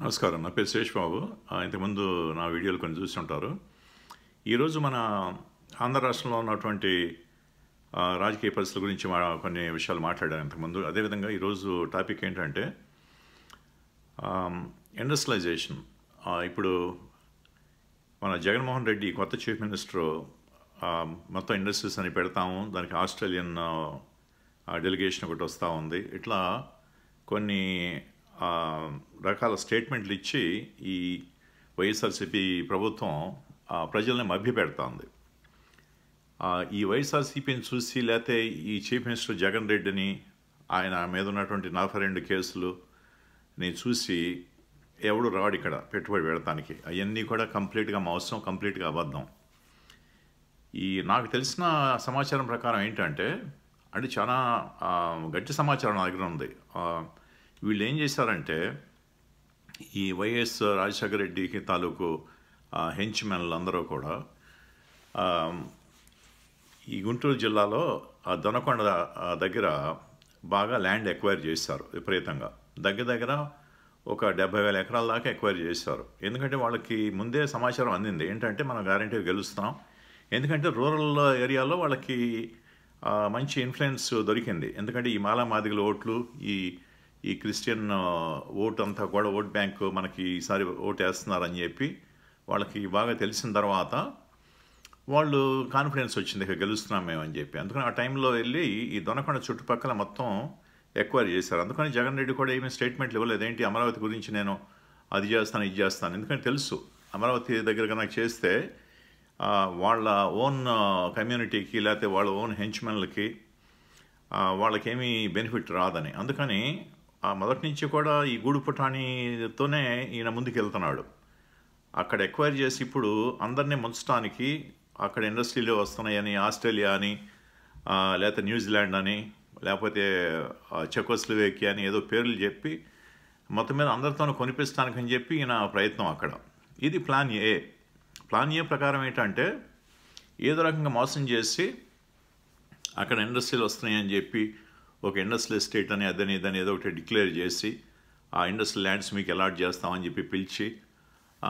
నమస్కారం నా పేరు శేష్ బాబు ఆ, ఇంతకుముందు నా వీడియోలు కొన్ని చూస్తుంటారు ఈరోజు మన ఆంధ్ర రాష్ట్రంలో ఉన్నటువంటి ఆ, రాజకీయ పరిస్థితుల గురించి మా కొన్ని విషయాలు మాట్లాడాను ఇంతకుముందు అదేవిధంగా ఈరోజు టాపిక్ ఏంటంటే ఇండస్ట్రియలైజేషన్ ఇప్పుడు మన జగన్మోహన్ రెడ్డి కొత్త చీఫ్ మినిస్టర్ మొత్తం ఇండస్ట్రీస్ అని పెడతాము దానికి ఆస్ట్రేలియన్ డెలిగేషన్ ఒకటి వస్తూ ఉంది ఇట్లా కొన్ని ఆ, రకాల స్టేట్మెంట్లు ఇచ్చి ఈ వైఎస్ఆర్సీపీ ప్రభుత్వం ఆ, ప్రజల్ని మభ్యపెడుతోంది ఆ, ఈ వైఎస్ఆర్సీపీని చూసి లేకపోతే ఈ చీఫ్ మినిస్టర్ జగన్ రెడ్డిని ఆయన మీద ఉన్నటువంటి నలభై రెండు కేసులు ని చూసి ఎవడు రాడు ఇక్కడ పెట్టుబడి పెడతానికి అవన్నీ కూడా కంప్లీట్గా మోసం కంప్లీట్గా అబద్ధం ఈ నాకు తెలిసిన సమాచారం ప్రకారం ఏంటంటే అంటే చాలా ఆ, గట్టి సమాచారం నా దగ్గర ఉంది ఆ, వీళ్ళు ఏం చేశారంటే ఈ వైఎస్ రాజశేఖర రెడ్డికి తాలూకు హెంచ్మెన్లు అందరూ కూడా ఆ, ఈ గుంటూరు జిల్లాలో ఆ దొనకొండ ఆ, దగ్గర బాగా ల్యాండ్ ఎక్వైర్ చేశారు విపరీతంగా దగ్గర దగ్గర ఒక డెబ్బై వేల ఎకరాల దాకా ఎక్వైర్ చేశారు ఎందుకంటే వాళ్ళకి ముందే సమాచారం అందింది ఏంటంటే మనం గ్యారంటీ గెలుస్తున్నాం ఎందుకంటే రూరల్ ఏరియాలో వాళ్ళకి ఆ, మంచి ఇన్ఫ్లుయెన్స్ దొరికింది ఎందుకంటే ఈ మాలా మాదిగల ఓట్లు ఈ ఈ క్రిస్టియన్ ఆ, ఓటు అంతా కూడా ఓట్ బ్యాంక్ మనకి ఈసారి ఓటు వేస్తున్నారని చెప్పి వాళ్ళకి బాగా తెలిసిన తర్వాత వాళ్ళు కాన్ఫిడెన్స్ వచ్చింది ఇక గెలుస్తున్నాం మేము అని చెప్పి అందుకని ఆ టైంలో వెళ్ళి ఈ దొనకొండ చుట్టుపక్కల మొత్తం ఎక్వైర్ చేశారు అందుకని జగన్ రెడ్డి కూడా ఏమీ స్టేట్మెంట్లు ఇవ్వలేదు ఏంటి అమరావతి గురించి నేను అది చేస్తాను ఇది చేస్తాను ఎందుకంటే తెలుసు అమరావతి దగ్గర కనుక చేస్తే ఆ, వాళ్ళ ఓన్ కమ్యూనిటీకి లేకపోతే వాళ్ళ ఓన్ హెంచ్మెన్లకి వాళ్ళకేమీ బెనిఫిట్ రాదని అందుకని ఆ మొదటి నుంచి కూడా ఈ గూడు పుటాణితోనే ఈయన ముందుకు వెళ్తున్నాడు అక్కడ ఎక్వైర్ చేసి ఇప్పుడు అందరినీ ముంచడానికి అక్కడ ఇండస్ట్రీలు వస్తున్నాయని ఆస్ట్రేలియా అని ఆ, లేకపోతే న్యూజిలాండ్ అని లేకపోతే ఆ, చెకోస్లోవేకియా అని ఏదో పేర్లు చెప్పి మొత్తం మీద అందరితోనూ కొనిపిస్తానికి అని చెప్పి ఈయన ప్రయత్నం అక్కడ ఇది ప్లాన్ ఏ ప్లాన్ ఏ ప్రకారం ఏంటంటే ఏదో రకంగా మోసం చేసి అక్కడ ఇండస్ట్రీలు వస్తున్నాయని చెప్పి ఒక ఇండస్ట్రియల్ ఎస్టేట్ అని అదని ఇదని ఏదో ఒకటి డిక్లేర్ చేసి ఆ ఇండస్ట్రియల్ ల్యాండ్స్ మీకు అలాట్ చేస్తామని చెప్పి పిలిచి ఆ,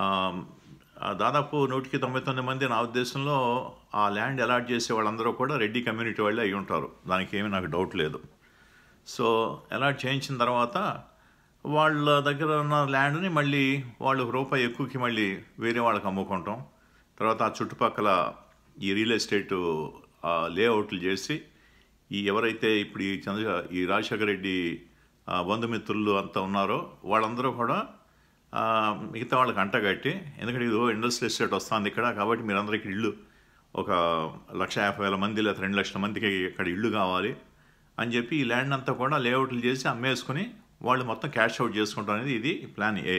ఆ దాదాపు నూటికి తొంభై తొమ్మిది మంది నా ఉద్దేశంలో ఆ ల్యాండ్ అలాట్ చేసే వాళ్ళందరూ కూడా రెడ్డి కమ్యూనిటీ వాళ్ళే అయి ఉంటారు దానికి ఏమీ నాకు డౌట్ లేదు సో అలాట్ చేయించిన తర్వాత వాళ్ళ దగ్గర ఉన్న ల్యాండ్ని మళ్ళీ వాళ్ళు ఒక రూపాయి ఎక్కువకి మళ్ళీ వేరే వాళ్ళకి అమ్ముకుంటాం తర్వాత ఆ చుట్టుపక్కల ఈ రియల్ ఎస్టేట్ లేఅవుట్లు చేసి ఈ ఎవరైతే ఇప్పుడు ఈ చంద్ర ఈ రాజశేఖర రెడ్డి ఆ, బంధుమిత్రులు అంతా ఉన్నారో వాళ్ళందరూ కూడా ఆ, మిగతా వాళ్ళకి అంటగట్టి ఎందుకంటే ఇదో ఇండస్ట్రియల్ ఎస్టేట్ వస్తుంది ఇక్కడ కాబట్టి మీరందరికీ ఇల్లు ఒక లక్ష యాభై వేల మంది లేదా రెండు లక్షల మందికి ఇక్కడ ఇల్లు కావాలి అని చెప్పి ఈ ల్యాండ్ అంతా కూడా లేఅవుట్లు చేసి అమ్మేసుకుని వాళ్ళు మొత్తం క్యాష్ అవుట్ చేసుకుంటాం అనేది ఇది ప్లాన్ ఏ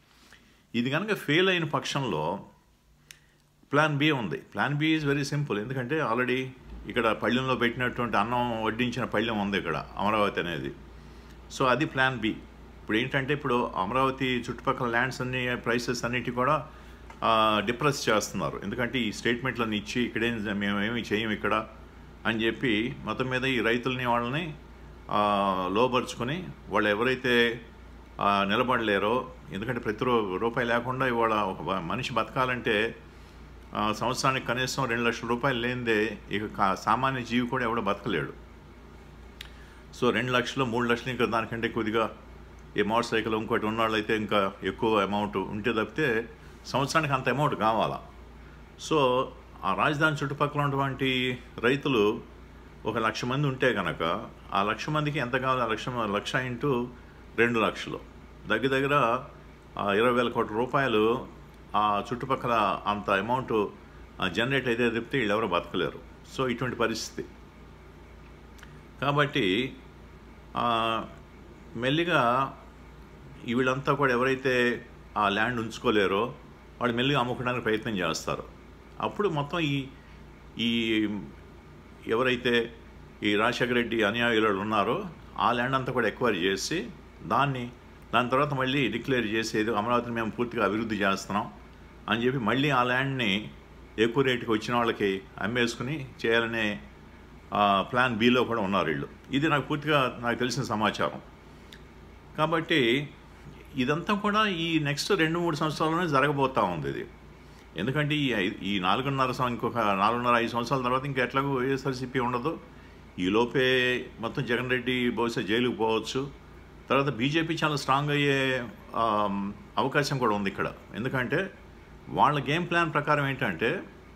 ఇది కనుక ఫెయిల్ అయిన పక్షంలో ప్లాన్ బి ఉంది plan B is very simple ఎందుకంటే ఆల్రెడీ ఇక్కడ పళ్ళెంలో పెట్టినటువంటి అన్నం వడ్డించిన పళ్ళెం ఉంది ఇక్కడ అమరావతి అనేది సో అది ప్లాన్ బి ఇప్పుడు ఏంటంటే ఇప్పుడు అమరావతి చుట్టుపక్కల ల్యాండ్స్ అన్ని ప్రైసెస్ అన్నిటి కూడా డిప్రెస్ చేస్తున్నారు ఎందుకంటే ఈ స్టేట్మెంట్లను ఇచ్చి ఇక్కడేం మేమేమి చేయం ఇక్కడ అని చెప్పి మొత్తం మీద ఈ రైతుల్ని వాళ్ళని ఆ, లోబరుచుకొని వాళ్ళు ఎవరైతే ఆ, నిలబడలేరో ఎందుకంటే ప్రతి రూ రూపాయి లేకుండా ఇవాళ ఒక బ- మనిషి బతకాలంటే ఆ, సంవత్సరానికి కనీసం రెండు లక్షల రూపాయలు లేనిదే ఇక కా- సామాన్య జీవి కూడా ఎవడో బతకలేడు సో రెండు లక్షలు మూడు లక్షలు ఇంకా దానికంటే కొద్దిగా ఈ మోటార్ సైకిల్ ఇంకోటి ఉన్నవాళ్ళు అయితే ఇంకా ఎక్కువ అమౌంట్ ఉంటే తప్పితే సంవత్సరానికి అంత అమౌంట్ కావాలా సో ఆ రాజధాని చుట్టుపక్కల ఉన్నటువంటి రైతులు ఒక లక్ష మంది ఉంటే కనుక ఆ లక్ష మందికి ఎంత కావాలి ఆ లక్ష లక్ష ఇంటూ రెండు లక్షలు దగ్గర దగ్గర ఆ ఇరవై వేల కోట్ల రూపాయలు ఆ చుట్టుపక్కల అంత అమౌంట్ జనరేట్ అయితే తప్పితే వీళ్ళు ఎవరు బతకలేరు సో ఇటువంటి పరిస్థితి కాబట్టి ఆ, మెల్లిగా ఈ వీళ్ళంతా కూడా ఎవరైతే ఆ ల్యాండ్ ఉంచుకోలేరో వాళ్ళు మెల్లిగా అమ్ముకోవడానికి ప్రయత్నం చేస్తారు అప్పుడు మొత్తం ఈ ఈ ఎవరైతే ఈ రాజశేఖర రెడ్డి అనుయాయులు ఉన్నారో ఆ ల్యాండ్ అంతా కూడా ఎక్వైర్ చేసి దాన్ని దాని తర్వాత మళ్ళీ డిక్లేర్ చేసేది అమరావతిని మేము పూర్తిగా అభివృద్ధి చేస్తున్నాం అని చెప్పి మళ్ళీ ఆ ల్యాండ్ని ఎక్కువ రేటుకి వచ్చిన వాళ్ళకి అమ్మేసుకుని చేయాలనే ఆ, ప్లాన్ బిలో కూడా ఉన్నారు వీళ్ళు ఇది నాకు పూర్తిగా నాకు తెలిసిన సమాచారం కాబట్టి ఇదంతా కూడా ఈ నెక్స్ట్ రెండు మూడు సంవత్సరాల్లోనే జరగబోతా ఉంది ఇది ఎందుకంటే ఈ ఐ- ఈ నాలుగున్నర సం- ఇంకొక నాలుగున్నర ఐదు సంవత్సరాల తర్వాత ఇంకా ఎట్లాగో వైఎస్ఆర్సీపీ ఉండదు ఈ లోపే మొత్తం జగన్ రెడ్డి బహుశా జైలుకు పోవచ్చు తర్వాత బీజేపీ చాలా స్ట్రాంగ్ అయ్యే ఆమ్, అవకాశం కూడా ఉంది ఇక్కడ ఎందుకంటే వాళ్ళ గేమ్ ప్లాన్ ప్రకారం ఏంటంటే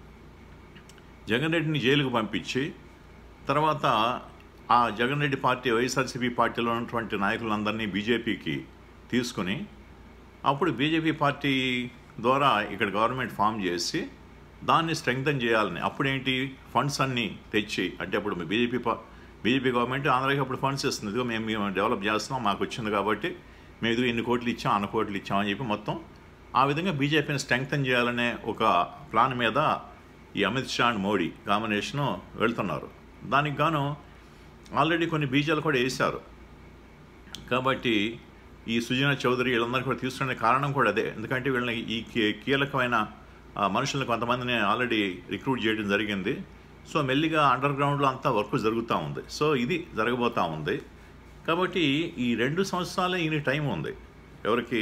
జగన్ రెడ్డిని జైలుకు పంపించి తర్వాత ఆ జగన్ రెడ్డి పార్టీ వైఎస్ఆర్సీపీ పార్టీలో ఉన్నటువంటి నాయకులందరినీ బీజేపీకి తీసుకుని అప్పుడు బీజేపీ పార్టీ ద్వారా ఇక్కడ గవర్నమెంట్ ఫామ్ చేసి దాన్ని స్ట్రెంగ్తన్ చేయాలని అప్పుడేంటి ఫండ్స్ అన్నీ తెచ్చి అంటే అప్పుడు బీజేపీ పా బీజేపీ గవర్నమెంట్ ఆంధ్రాకి అప్పుడు ఫండ్స్ ఇస్తుంది ఇదిగో మేము మేము డెవలప్ చేస్తున్నాం మాకు వచ్చింది కాబట్టి మేము ఇదిగో ఇన్ని కోట్లు ఇచ్చాం అన్న కోట్లు ఇచ్చాం అని చెప్పి మొత్తం ఆ విధంగా బీజేపీని స్ట్రెంగ్తన్ చేయాలనే ఒక ప్లాన్ మీద ఈ అమిత్ షా అండ్ మోడీ కాంబినేషను వెళ్తున్నారు దానికి గాను ఆల్రెడీ కొన్ని బీజాలు కూడా వేశారు కాబట్టి ఈ సుజనా చౌదరి వీళ్ళందరూ కూడా తీసుకునే కారణం కూడా అదే ఎందుకంటే వీళ్ళని ఈ కీ- కీలకమైన ఆ, మనుషులను కొంతమందిని ఆల్రెడీ రిక్రూట్ చేయడం జరిగింది సో మెల్లిగా అండర్ గ్రౌండ్లో అంతా వర్క్ జరుగుతూ ఉంది సో ఇది జరగబోతూ ఉంది కాబట్టి ఈ రెండు సంవత్సరాలే ఈయన టైం ఉంది ఎవరికి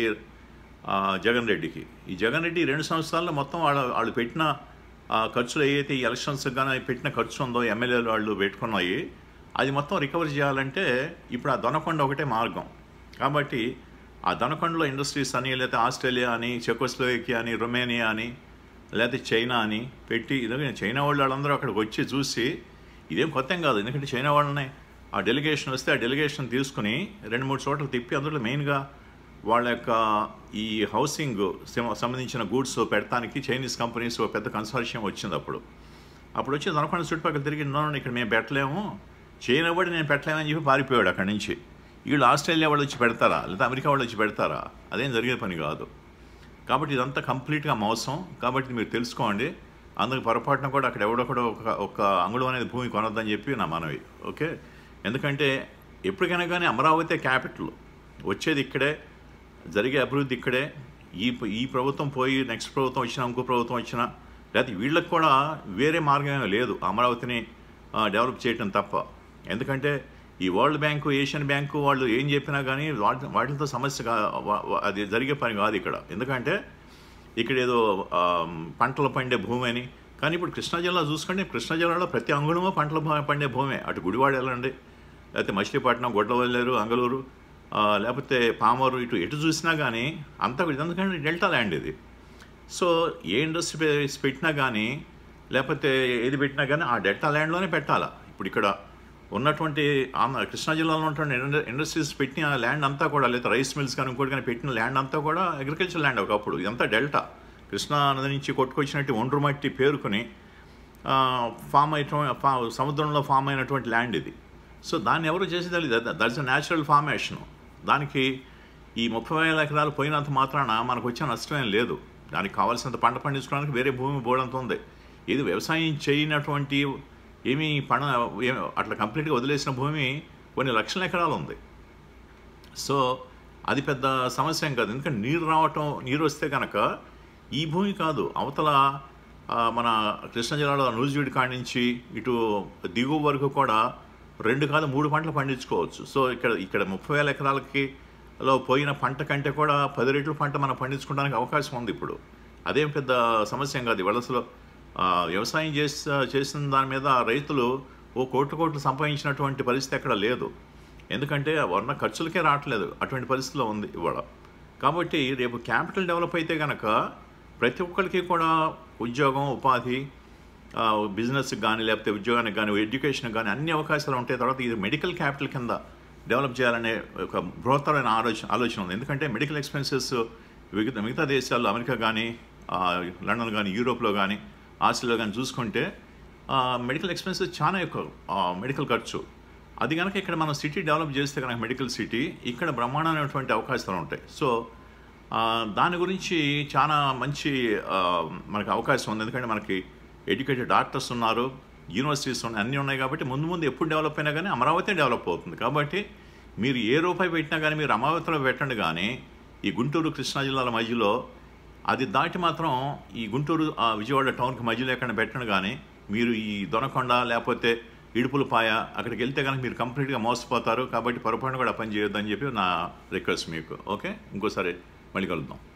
ఆ, జగన్ రెడ్డికి ఈ జగన్ రెడ్డి ఈ రెండు సంవత్సరాల్లో మొత్తం వాళ్ళ వాళ్ళు పెట్టిన ఆ, ఖర్చులు ఏవైతే ఈ ఎలక్షన్స్ కానీ పెట్టిన ఖర్చు ఉందో ఎమ్మెల్యేలు వాళ్ళు పెట్టుకున్నాయి అది మొత్తం రికవర్ చేయాలంటే ఇప్పుడు ఆ దొనకొండ ఒకటే మార్గం కాబట్టి ఆ దొనకొండలో ఇండస్ట్రీస్ అని లేకపోతే ఆస్ట్రేలియా అని చెకోస్లోవేకియా అని రొమేనియా అని లేకపోతే చైనా అని పెట్టి ఇదే చైనా వాళ్ళు వాళ్ళందరూ అక్కడికి వచ్చి చూసి ఇదేం కొత్త ఏం కాదు ఎందుకంటే చైనా వాళ్ళని ఆ డెలిగేషన్ వస్తే ఆ డెలిగేషన్ తీసుకుని రెండు మూడు చోట్ల తిప్పి అందులో మెయిన్గా వాళ్ళ యొక్క ఈ హౌసింగ్ సం- సంబంధించిన గూడ్స్ పెడతానికి చైనీస్ కంపెనీస్ ఒక పెద్ద కన్సార్షియం వచ్చింది అప్పుడు అప్పుడు వచ్చి దొనకొండ చుట్టుపక్కల తిరిగి "నో, నో, ఇక్కడ మేము పెట్టలేము చైనా కూడా నేను పెట్టలేమని చెప్పి పారిపోయాడు అక్కడి నుంచి వీళ్ళు ఆస్ట్రేలియా వాళ్ళు వచ్చి పెడతారా లేదా అమెరికా వాళ్ళు వచ్చి పెడతారా అదేం జరిగే పని కాదు కాబట్టి ఇదంతా కంప్లీట్గా మోసం కాబట్టి మీరు తెలుసుకోండి అందుకు పొరపాటున కూడా అక్కడ ఎవడొకడో ఒక ఒక అంగుళం అనేది భూమి కొనొద్దని చెప్పి నా మనవి ఓకే ఎందుకంటే ఎప్పటికైనా కానీ అమరావతి క్యాపిటల్ వచ్చేది ఇక్కడే జరిగే అభివృద్ధి ఇక్కడే ఈ ఈ ప్రభుత్వం పోయి నెక్స్ట్ ప్రభుత్వం వచ్చినా ఇంకో ప్రభుత్వం వచ్చినా లేకపోతే వీళ్ళకి కూడా వేరే మార్గం ఏమీ లేదు అమరావతిని ఆ, డెవలప్ చేయటం తప్ప ఎందుకంటే ఈ వరల్డ్ బ్యాంకు ఏషియన్ బ్యాంకు వాళ్ళు ఏం చెప్పినా కానీ వాటి వాటితో సమస్య కా- వా- వా- అది జరిగే పని కాదు ఇక్కడ ఎందుకంటే ఇక్కడ ఏదో ఆ, పంటలు పండే భూమి అని కానీ ఇప్పుడు కృష్ణా జిల్లా చూసుకుంటే కృష్ణా జిల్లాలో ప్రతి అంగుళము పంటలు ప- పండే భూమే అటు గుడివాడ వెళ్ళండి లేకపోతే మచిలీపట్నం గొడ్లవల్లేరు అంగళూరు ఆ, లేకపోతే పామరు ఇటు ఎటు చూసినా కానీ అంతా కూడా ఎందుకంటే డెల్టా ల్యాండ్ ఇది సో ఏ ఇండస్ట్రీ పె- పెట్టినా కానీ లేకపోతే ఏది పెట్టినా కానీ ఆ డెల్టా ల్యాండ్లోనే పెట్టాలా ఇప్పుడు ఇక్కడ ఉన్నటువంటి ఆంధ్ర కృష్ణా జిల్లాలో ఉన్నటువంటి ఇండ- ఇండస్ట్రీస్ పెట్టిన ల్యాండ్ అంతా కూడా లేదా రైస్ మిల్స్ కానీ ఇంకోటి కానీ పెట్టిన ల్యాండ్ అంతా కూడా అగ్రికల్చర్ ల్యాండ్ ఒకప్పుడు ఇదంతా డెల్టా కృష్ణా నది నుంచి కొట్టుకొచ్చినట్టు ఒండ్రు మట్టి పేరుకొని ఆ, ఫామ్ అయిన ఫా సముద్రంలో ఫామ్ అయినటువంటి ల్యాండ్ ఇది సో దాన్ని ఎవరు చేసేది దట్స్ అ న్యాచురల్ ఫార్మేషన్ దానికి ఈ ముప్పై వేల ఎకరాలు పోయినంత మాత్రాన మనకు వచ్చే నష్టమేం లేదు దానికి కావాల్సినంత పంట పండించుకోవడానికి వేరే భూమి బోడంత ఉంది ఇది వ్యవసాయం చేయనటువంటి ఏమీ పణ ఏం- అట్లా కంప్లీట్గా వదిలేసిన భూమి కొన్ని లక్షల ఎకరాలు ఉంది సో అది పెద్ద సమస్య ఏం కాదు ఎందుకంటే నీరు రావటం నీరు వస్తే కనుక ఈ భూమి కాదు అవతల ఆ, మన కృష్ణా జిల్లాలో నూజివీడి కాడి నుంచి ఇటు దిగువ వరకు కూడా రెండు కాదు మూడు పంటలు పండించుకోవచ్చు సో ఇక్కడ ఇక్కడ ముప్పై వేల ఎకరాలకి లో పోయిన పంట కంటే కూడా పది రెట్లు పంట మనం పండించుకోవడానికి అవకాశం ఉంది ఇప్పుడు అదేం పెద్ద సమస్య ఏం కాదు ఇవాళ అసలు ఆ, వ్యవసాయం చేసి చేసిన దాని మీద రైతులు ఓ కోట్లు కోట్లు సంపాదించినటువంటి పరిస్థితి ఎక్కడ లేదు ఎందుకంటే ఉన్న ఖర్చులకే రావట్లేదు అటువంటి పరిస్థితిలో ఉంది ఇవాళ కాబట్టి రేపు క్యాపిటల్ డెవలప్ అయితే కనుక ప్రతి ఒక్కరికి కూడా ఉద్యోగం ఉపాధి ఆ, బిజినెస్కి కానీ లేకపోతే ఉద్యోగానికి కానీ ఎడ్యుకేషన్కి కానీ అన్ని అవకాశాలు ఉంటాయి తర్వాత ఇది మెడికల్ క్యాపిటల్ కింద డెవలప్ చేయాలనే ఒక బృహత్తరమైన ఆలోచన ఆలోచన ఉంది ఎందుకంటే మెడికల్ ఎక్స్పెన్సెస్ మిగతా మిగతా దేశాల్లో అమెరికా కానీ ఆ, లండన్ కానీ యూరోప్లో కానీ ఆస్ట్రేలియా కానీ చూసుకుంటే ఆ, మెడికల్ ఎక్స్పెన్సెస్ చాలా ఎక్కువ ఆ, మెడికల్ ఖర్చు అది కనుక ఇక్కడ మనం సిటీ డెవలప్ చేస్తే కనుక మెడికల్ సిటీ ఇక్కడ బ్రహ్మాండమైనటువంటి అవకాశాలు ఉంటాయి సో ఆ, దాని గురించి చాలా మంచి ఆ, మనకి అవకాశం ఉంది ఎందుకంటే మనకి ఎడ్యుకేటెడ్ డాక్టర్స్ ఉన్నారు యూనివర్సిటీస్ ఉన్నాయి అన్నీ ఉన్నాయి కాబట్టి ముందు ముందు ఎప్పుడు డెవలప్ అయినా కానీ అమరావతి డెవలప్ అవుతుంది కాబట్టి మీరు ఏ రూపాయి పెట్టినా కానీ మీరు అమరావతిలో పెట్టండి కానీ ఈ గుంటూరు కృష్ణా జిల్లాల మధ్యలో అది దాటి మాత్రం ఈ గుంటూరు ఆ, విజయవాడ టౌన్కి మధ్యలో ఎక్కడ పెట్టండి కానీ మీరు ఈ దొనకొండ లేకపోతే ఇడుపులపాయ అక్కడికి వెళ్తే కనుక మీరు కంప్లీట్గా మోసపోతారు కాబట్టి పొరపాటున కూడా ఆ పని చేయొద్దని చెప్పి నా రిక్వెస్ట్ మీకు ఓకే ఇంకోసారి మళ్ళీ కలుద్దాం